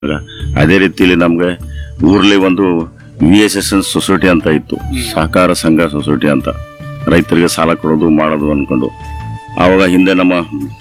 ಅದೇ ರೀತಿಯಲ್ಲಿ ನಮ್ಗೆ ಊರ್ಲಿ ಒಂದು V S S N society ಅಂತ ಇತ್ತು ಸಹಕಾರ ಸಂಘ ಸೊಸೈಟಿ ಅಂತ ರೈತರಿಗೆ ಸಾಲ ಕೊಡೋದು ಮಾಡೋದು ಅನ್ಕೊಂಡು ಆವಾಗ ಹಿಂದೆ ನಮ್ಮ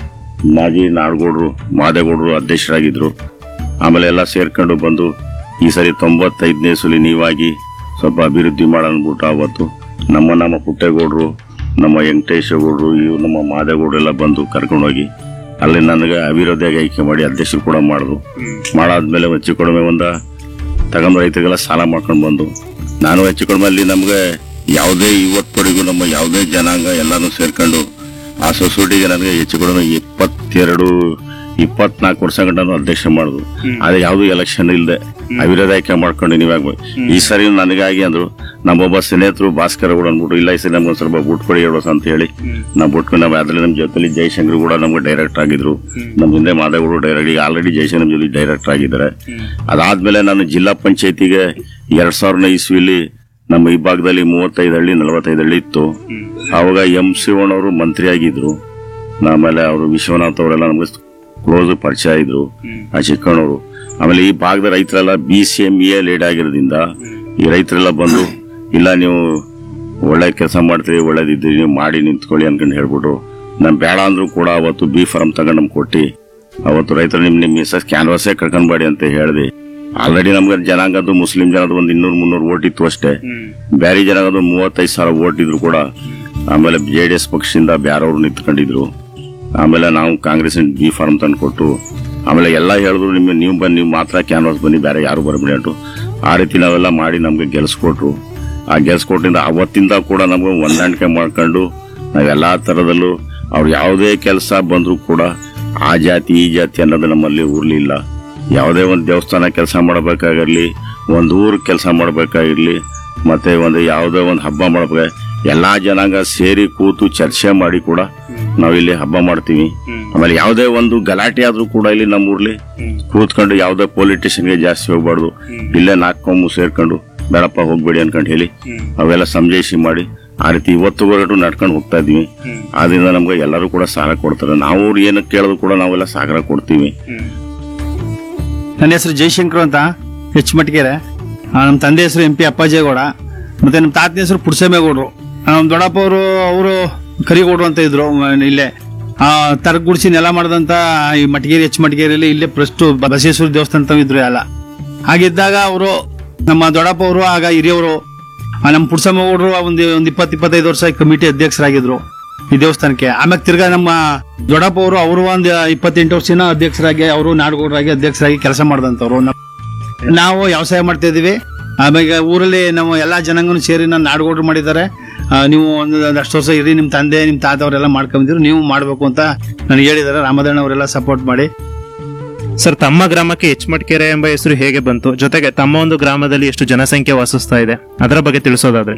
ಮಾಜಿ ನಾಡಗೌಡರು ಮಾದೇಗೌಡರು ಅಧ್ಯಕ್ಷರಾಗಿದ್ರು ಆಮೇಲೆ ಎಲ್ಲ ಸೇರ್ಕೊಂಡು ಬಂದು ಈ ಸರಿ ತೊಂಬತ್ತೈದನೇ ಸುಲಿ ನೀವಾಗಿ ಸ್ವಲ್ಪ ಅಭಿವೃದ್ಧಿ ಮಾಡೋನ್ಬಿಟ್ಟು ಅವತ್ತು ನಮ್ಮ ನಮ್ಮ ಪುಟ್ಟೇಗೌಡರು ನಮ್ಮ ವೆಂಕಟೇಶಗೌಡರು ಇವು ನಮ್ಮ ಮಾದೇಗೌಡರು ಎಲ್ಲ ಬಂದು ಕರ್ಕೊಂಡೋಗಿ ಅಲ್ಲಿ ನನಗೆ ಅವಿರೋಧಿಯಾಗಿ ಆಯ್ಕೆ ಮಾಡಿ ಅಧ್ಯಕ್ಷರು ಕೂಡ ಮಾಡಿದ್ರು ಮಾಡಾದ್ಮೇಲೆ ಹೆಚ್ಚು ಕಡಿಮೆ ಒಂದ ತಗೊಂಡು ರೈತರಿಗೆಲ್ಲ ಸಾಲ ಮಾಡ್ಕೊಂಡು ಬಂದು ನಾನು ಹೆಚ್ಚು ಕಡಿಮೆ ಅಲ್ಲಿ ನಮ್ಗೆ ಯಾವುದೇ ಇವತ್ತವರೆಗೂ ನಮ್ಮ ಯಾವುದೇ ಜನಾಂಗ ಎಲ್ಲಾನು ಸೇರ್ಕೊಂಡು ಆ ಸೊಸೈಟಿಗೆ ನನಗೆ ಹೆಚ್ಚು ಕಡಿಮೆ ಇಪ್ಪತ್ತೆರಡು ಇಪ್ಪತ್ನಾಲ್ಕು ವರ್ಷ ಗಂಟನು ಅಧ್ಯಕ್ಷ ಮಾಡುದು ಆದ್ರೆ ಯಾವ್ದು ಎಲೆಕ್ಷನ್ ಇಲ್ಲದೆ ಅವಿರೋಧ ಆಯ್ಕೆ ಮಾಡ್ಕೊಂಡು ನೀವಾಗ ಈ ಸರಿ ನನಗಾಗಿ ಅಂದ್ರು ನಮ್ಮೊಬ್ಬ ಸ್ನೇಹಿತರು ಭಾಸ್ಕರ ಕೂಡ ಅಂದ್ಬಿಟ್ಟು ಇಲ್ಲ ಈ ಸರಿ ನಮ್ಗೆ ಒಂದ್ ಸ್ವಲ್ಪ ಬುಟ್ ಕೊಡಿ ಹೇಳೋಸ್ ಅಂತ ಹೇಳಿ ನಾವು ಬುಟ್ಕೊಂಡು ನಾವು ಅದ್ರಲ್ಲಿ ನಮ್ಮ ಜೊತೆಲಿ ಜಯಶಂಕರ್ ಕೂಡ ನಮ್ಗೆ ಡೈರೆಕ್ಟ್ ಆಗಿದ್ರು ನಮ್ಮ ಹಿಂದೆ ಮಾದೇವರು ಡೈರೆಕ್ಟ್ ಈಗ ಆಲ್ರೆಡಿ ಜಯಶಂಕರ್ ನಮ್ಮ ಜೊತೆ ಡೈರೆಕ್ಟ್ ಆಗಿದ್ದಾರೆ ಅದಾದ್ಮೇಲೆ ನಾನು ಜಿಲ್ಲಾ ಪಂಚಾಯತಿಗೆ ಎರಡ್ ಸಾವಿರದ ಇಸ್ವಿಲಿ ನಮ್ಮ ಈ ಭಾಗದಲ್ಲಿ ಮೂವತ್ತೈದು ಹಳ್ಳಿ ನಲವತ್ತೈದು ಹಳ್ಳಿ ಇತ್ತು ಅವಾಗ ಎಂ ಶಿವಣ್ಣವರು ಮಂತ್ರಿ ಆಗಿದ್ರು ಆಮೇಲೆ ಅವರು ವಿಶ್ವನಾಥ್ ಅವರೆಲ್ಲ ನಮ್ಗೆ ಕ್ಲೋಸ್ ಪರಿಚಯ ಇದ್ರು ಆ ಚಿಕ್ಕಣ್ಣವರು ಆಮೇಲೆ ಈ ಭಾಗದ ರೈತರೆಲ್ಲ B C M A lead ಆಗಿರೋದ್ರಿಂದ ಈ ರೈತರೆಲ್ಲ ಬಂದು ಇಲ್ಲ ನೀವು ಒಳ್ಳೆ ಕೆಲಸ ಮಾಡ್ತೀರಿ ಒಳ್ಳೇದಿದ್ದೀರಿ ನೀವು ಮಾಡಿ ನಿಂತ್ಕೊಳ್ಳಿ ಅನ್ಕೊಂಡು ಹೇಳ್ಬಿಟ್ಟು ನಮ್ ಬೇಡ ಅಂದ್ರೂ ಕೂಡ ಅವತ್ತು ಬಿ ಫಾರ್ಮ್ ತಗೊಂಡ್ ನಮ್ಗೆ ಕೊಟ್ಟಿ ಅವತ್ತು ರೈತರು ನಿಮ್ ನಿಮ್ ಮಿಸಸ್ ಕ್ಯಾನ್ವಾಸೇ ಕಳ್ಕೊಂಡ್ಬೇಡಿ ಅಂತ ಹೇಳ್ದೆ ಆಲ್ರೆಡಿ ನಮ್ಗೆ ಜನಾಂಗದ್ದು ಮುಸ್ಲಿಂ ಜನದ ಒಂದು ಇನ್ನೂರು ಮುನ್ನೂರು ಓಟ್ ಇತ್ತು ಅಷ್ಟೇ ಬ್ಯಾರಿ ಜನಾಂಗದ ಮೂವತ್ತೈದು ಸಾವಿರ ಓಟ್ ಇದ್ರು ಕೂಡ ಆಮೇಲೆ ಜೆ ಡಿ ಎಸ್ ಪಕ್ಷದಿಂದ ಬ್ಯಾರವ್ರು ನಿಂತ್ಕೊಂಡಿದ್ರು ಆಮೇಲೆ ನಾವು ಕಾಂಗ್ರೆಸ್ ಬಿ ಫಾರ್ಮ್ ತಂದು ಕೊಟ್ಟು ಆಮೇಲೆ ಎಲ್ಲ ಹೇಳಿದ್ರು ನಿಮ್ಗೆ ನೀವು ಬನ್ನಿ ನೀವು ಮಾತ್ರ ಕ್ಯಾನ್ವಾಸ್ ಬನ್ನಿ ಬೇರೆ ಯಾರು ಬರಬೇಡಿ ಅಂಟು ಆ ರೀತಿ ನಾವೆಲ್ಲ ಮಾಡಿ ನಮ್ಗೆ ಗೆಲ್ಸ್ಕೊಟ್ರು ಆ ಗೆಲ್ಸ್ಕೊಟ್ಟಿಂದ ಅವತ್ತಿಂದ ಕೂಡ ನಮ್ಗೆ ಹೊಂದಾಣಿಕೆ ಮಾಡ್ಕೊಂಡು ನಾವೆಲ್ಲಾ ತರದಲ್ಲೂ ಅವ್ರು ಯಾವುದೇ ಕೆಲಸ ಬಂದ್ರು ಕೂಡ ಆ ಜಾತಿ ಈ ಜಾತಿ ಅನ್ನೋದು ನಮ್ಮಲ್ಲಿ ಊರ್ಲಿಲ್ಲ ಯಾವುದೇ ಒಂದು ದೇವಸ್ಥಾನ ಕೆಲಸ ಮಾಡಬೇಕಾಗಿರ್ಲಿ ಒಂದು ಊರ್ ಕೆಲಸ ಮಾಡಬೇಕಾಗಿರ್ಲಿ ಮತ್ತೆ ಒಂದು ಯಾವುದೇ ಒಂದು ಹಬ್ಬ ಮಾಡಬೇಕು ಎಲ್ಲಾ ಜನಾಂಗ ಸೇರಿ ಕೂತು ಚರ್ಚೆ ಮಾಡಿ ಕೂಡ ನಾವಿಲ್ಲಿ ಹಬ್ಬ ಮಾಡ್ತೀವಿ ಆಮೇಲೆ ಯಾವುದೇ ಒಂದು ಗಲಾಟೆ ಆದ್ರೂ ಕೂಡ ಇಲ್ಲಿ ನಮ್ಮ ಊರ್ಲಿ ಕೂತ್ಕೊಂಡು ಯಾವುದೇ ಪೊಲಿಟಿಷಿಯನ್ಗೆ ಜಾಸ್ತಿ ಹೋಗ್ಬಾರ್ದು ಇಲ್ಲೇ ನಾಲ್ಕು ಕೊಂಬು ಸೇರ್ಕೊಂಡು ಬೇಡಪ್ಪ ಹೋಗ್ಬೇಡಿ ಅನ್ಕೊಂಡು ಹೇಳಿ ಅವೆಲ್ಲ ಸಂಜಯಿಸಿ ಮಾಡಿ ಆ ರೀತಿ ಇವತ್ತುವರೆಗೂ ನಡ್ಕೊಂಡು ಹೋಗ್ತಾ ಇದೀವಿ ಆದ್ರಿಂದ ನಮ್ಗೆ ಎಲ್ಲರೂ ಕೂಡ ಸಹಕಾರ ಕೊಡ್ತಾರೆ ನಾವು ಅವ್ರು ಏನಕ್ಕೆ ಕೇಳಿದ್ರು ಕೂಡ ನಾವೆಲ್ಲ ಸಹಕಾರ ಕೊಡ್ತೀವಿ ನನ್ನ ಹೆಸರು ಜಯಶಂಕರ್ ಅಂತ ಹೆಚ್ ಮಟ್ಗೆರೆ ಆ, ನಮ್ಮ ತಂದೆ ಹೆಸರು ಎಂ ಪಿ ಅಪ್ಪಾಜೇಗೌಡ ಮತ್ತೆ ನಮ್ಮ ತಾತನ ಹೆಸರು ಪುಡ್ಸಮೇಗೌಡರು ನಮ್ಮ ದೊಡ್ಡಪ್ಪ ಅವರು ಅವರು ಕರಿಗೌಡರು ಅಂತ ಇದ್ರು ಮ- ಇಲ್ಲೇ ಆ ತರಗ್ ಗುಡಿಸಿ ನೆಲ ಮಾಡದಂತ ಈ ಮಟ್ಗೇರಿ ಹೆಚ್ ಮಟ್ಗೇರಿಯಲ್ಲಿ ಇಲ್ಲೇ ಪ್ರಸ್ಟು ಬಸವೇಶ್ವರ ದೇವಸ್ಥಾನ ಅಂತ ಇದ್ರು ಎಲ್ಲ ಹಾಗಿದ್ದಾಗ ಅವರು ನಮ್ಮ ದೊಡ್ಡಪ್ಪ ಅವರು ಆಗ ಹಿರಿಯವರು ಆ, ನಮ್ಮ ಪುಡ್ಸಮೇಗೌಡರು ಒಂದು ಒಂದು ಇಪ್ಪತ್ತು ಇಪ್ಪತ್ತೈದು ವರ್ಷ ಕಮಿಟಿ ಅಧ್ಯಕ್ಷರಾಗಿದ್ರು ಈ ದೇವಸ್ಥಾನಕ್ಕೆ ಆಮ್ಯಾಗ ತಿರ್ಗಾ ನಮ್ಮ ದೊಡ್ಡಪ್ಪ ಅವರು ಅವರು ಒಂದು ಇಪ್ಪತ್ತೆಂಟು ವರ್ಷನ ಅಧ್ಯಕ್ಷರಾಗಿ ಅವರು ನಾಡಗೌಡರಾಗಿ ಅಧ್ಯಕ್ಷರಾಗಿ ಕೆಲಸ ಮಾಡಿದಂತವ್ರು ನಾವು ವ್ಯವಸಾಯ ಮಾಡ್ತಾ ಇದೀವಿ ಆಮೇಲೆ ಊರಲ್ಲಿ ನಾವು ಎಲ್ಲಾ ಜನಾಂಗನು ಸೇರಿ ನಾನು ನಾಡಗೌಡರು ಮಾಡಿದ್ದಾರೆ ಆ, ನೀವು ಒಂದು ಅಷ್ಟು ವರ್ಷ ಇರಿ ನಿಮ್ಮ ತಂದೆ ನಿಮ್ಮ ತಾತ ಅವರೆಲ್ಲ ಮಾಡ್ಕೊಂಡಿದ್ರು ನೀವು ಮಾಡಬೇಕು ಅಂತ ನನಗೆ ಹೇಳಿದ್ದಾರೆ ರಾಮಧಣ್ಣ ಅವರೆಲ್ಲ ಸಪೋರ್ಟ್ ಮಾಡಿ ಸರ್ ತಮ್ಮ ಗ್ರಾಮಕ್ಕೆ ಎಚ್ಮಟ್ಕೆರೆ ಎಂಬ ಹೆಸರು ಹೇಗೆ ಬಂತು ಜೊತೆಗೆ ತಮ್ಮ ಒಂದು ಗ್ರಾಮದಲ್ಲಿ ಎಷ್ಟು ಜನಸಂಖ್ಯೆ ವಾಸಿಸ್ತಾ ಇದೆ ಅದರ ಬಗ್ಗೆ ತಿಳಿಸೋದಾದ್ರೆ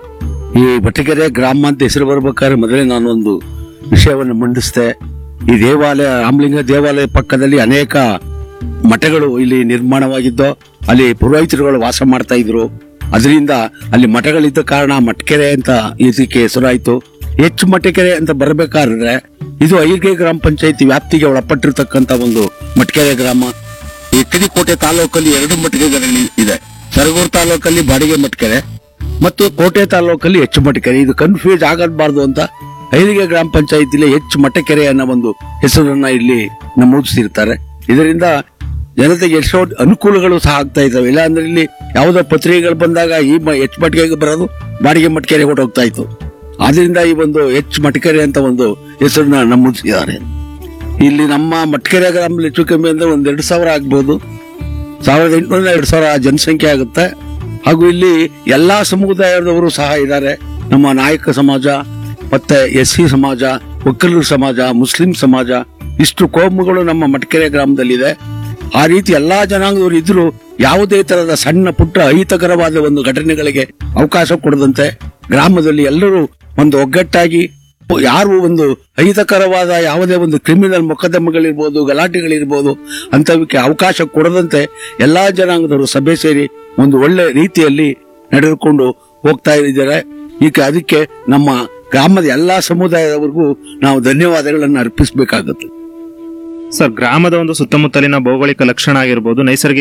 ಈ ಬಟ್ಟಗೆರೆ ಗ್ರಾಮ ಅಂತ ಹೆಸರು ಬರ್ಬೇಕಾದ್ರೆ ಮೊದಲೇ ನಾನು ಒಂದು ವಿಷಯವನ್ನು ಮಂಡಿಸಿದೆ ಈ ದೇವಾಲಯ ರಾಮಲಿಂಗ ದೇವಾಲಯ ಪಕ್ಕದಲ್ಲಿ ಅನೇಕ ಮಠಗಳು ಇಲ್ಲಿ ನಿರ್ಮಾಣವಾಗಿದ್ದು ಅಲ್ಲಿ ಪುರೋಹಿತರುಗಳು ವಾಸ ಮಾಡ್ತಾ ಇದ್ರು ಅದರಿಂದ ಅಲ್ಲಿ ಮಠಗಳಿದ್ದ ಕಾರಣ ಮಟ್ಕೆರೆ ಅಂತ ಇದಕ್ಕೆ ಹೆಸರಾಯ್ತು ಹೆಚ್ಚು ಮಟ್ಟಕೆರೆ ಅಂತ ಬರಬೇಕಾದ್ರೆ ಇದು ಐರ್ಗೆ ಗ್ರಾಮ ಪಂಚಾಯತಿ ವ್ಯಾಪ್ತಿಗೆ ಒಳಪಟ್ಟಿರ್ತಕ್ಕಂತ ಒಂದು ಮಟ್ಕೆರೆ ಗ್ರಾಮ ಈ ಕೋಟೆ ತಾಲೂಕಲ್ಲಿ ಎರಡು ಮಟ್ಕೆರೆಗಳು ಇದೆ ಸರಗೂರು ತಾಲೂಕಲ್ಲಿ ಬಾಡಿಗೆ ಮಟ್ಕೆರೆ ಮತ್ತು ಕೋಟೆ ತಾಲೂಕಲ್ಲಿ ಹೆಚ್ಚು ಮಟ್ಟಕೆರೆ ಇದು ಕನ್ಫ್ಯೂಸ್ ಆಗಬಾರ್ದು ಅಂತ ಐಲಿಗೆ ಗ್ರಾಮ ಪಂಚಾಯತಿಲಿ ಹೆಚ್ಚು ಮಟ್ಟಕೆರೆ ಅನ್ನೋ ಒಂದು ಹೆಸರನ್ನ ಇಲ್ಲಿ ನಮೂದಿಸಿರ್ತಾರೆ ಇದರಿಂದ ಜನತೆಗೆ ಎಷ್ಟೋ ಅನುಕೂಲಗಳು ಸಹ ಆಗ್ತಾ ಇದಾವೆ ಇಲ್ಲ ಅಂದ್ರೆ ಇಲ್ಲಿ ಯಾವುದೋ ಪತ್ರಿಕೆಗಳು ಬಂದಾಗ ಈ ಮ- ಹೆಚ್ಚು ಮಟ್ಟಿಗೆಗೆ ಬರೋದು ಬಾಡಿಗೆ ಮಟ್ಕೆರೆ ಹೊರಟೋಗ್ತಾ ಇತ್ತು ಆದ್ರಿಂದ ಈ ಒಂದು ಹೆಚ್ಚು ಮಟ್ಕೆರೆ ಅಂತ ಒಂದು ಹೆಸರನ್ನ ನಮೂದಿಸಿದ್ದಾರೆ ಇಲ್ಲಿ ನಮ್ಮ ಮಟ್ಕೆರೆ ಗ್ರಾಮದಲ್ಲಿ ಹೆಚ್ಚು ಕಮ್ಮಿ ಅಂದ್ರೆ ಒಂದ್ ಎರಡು ಸಾವಿರ ಆಗ್ಬೋದು ಸಾವಿರದ ಎಂಟುನೂರ ಎರಡು ಸಾವಿರ ಜನಸಂಖ್ಯೆ ಆಗುತ್ತೆ ಹಾಗೂ ಇಲ್ಲಿ ಎಲ್ಲಾ ಸಮುದಾಯದವರು ಸಹ ಇದ್ದಾರೆ ನಮ್ಮ ನಾಯಕ ಸಮಾಜ ಮತ್ತೆ ಎಸ್ ಸಿ ಸಮಾಜ ಒಕ್ಕಲಿಗರ ಸಮಾಜ ಮುಸ್ಲಿಂ ಸಮಾಜ ಇಷ್ಟು ಕೋಮುಗಳು ನಮ್ಮ ಮಟ್ಕೆರೆ ಗ್ರಾಮದಲ್ಲಿದೆ ಆ ರೀತಿ ಎಲ್ಲಾ ಜನಾಂಗದವರು ಇದ್ರು ಯಾವುದೇ ತರಹದ ಸಣ್ಣ ಪುಟ್ಟ ಅಹಿತಕರವಾದ ಒಂದು ಘಟನೆಗಳಿಗೆ ಅವಕಾಶ ಕೊಡದಂತೆ ಗ್ರಾಮದಲ್ಲಿ ಎಲ್ಲರೂ ಒಂದು ಒಗ್ಗಟ್ಟಾಗಿ ಯಾರು ಒಂದು ಅಹಿತಕರವಾದ ಯಾವುದೇ ಒಂದು ಕ್ರಿಮಿನಲ್ ಮೊಕದ್ದಮೆಗಳಿರ್ಬೋದು ಗಲಾಟೆಗಳಿರ್ಬೋದು ಅಂತವಕ್ಕೆ ಅವಕಾಶ ಕೊಡದಂತೆ ಎಲ್ಲಾ ಜನಾಂಗದವರು ಸಭೆ ಸೇರಿ ಒಂದು ಒಳ್ಳೆ ರೀತಿಯಲ್ಲಿ ನಡೆದುಕೊಂಡು ಹೋಗ್ತಾ ಇದ್ದಾರೆ ಈಗ ಅದಕ್ಕೆ ನಮ್ಮ ಗ್ರಾಮದ ಎಲ್ಲಾ ಸಮುದಾಯದವರಿಗೂ ನಾವು ಧನ್ಯವಾದಗಳನ್ನು ಅರ್ಪಿಸಬೇಕಾಗುತ್ತೆ ಸರ್ ಗ್ರಾಮದ ಒಂದು ಸುತ್ತಮುತ್ತಲಿನ ಭೌಗೋಳಿಕ ಲಕ್ಷಣ ಆಗಿರ್ಬೋದು ನೈಸರ್ಗಿಕ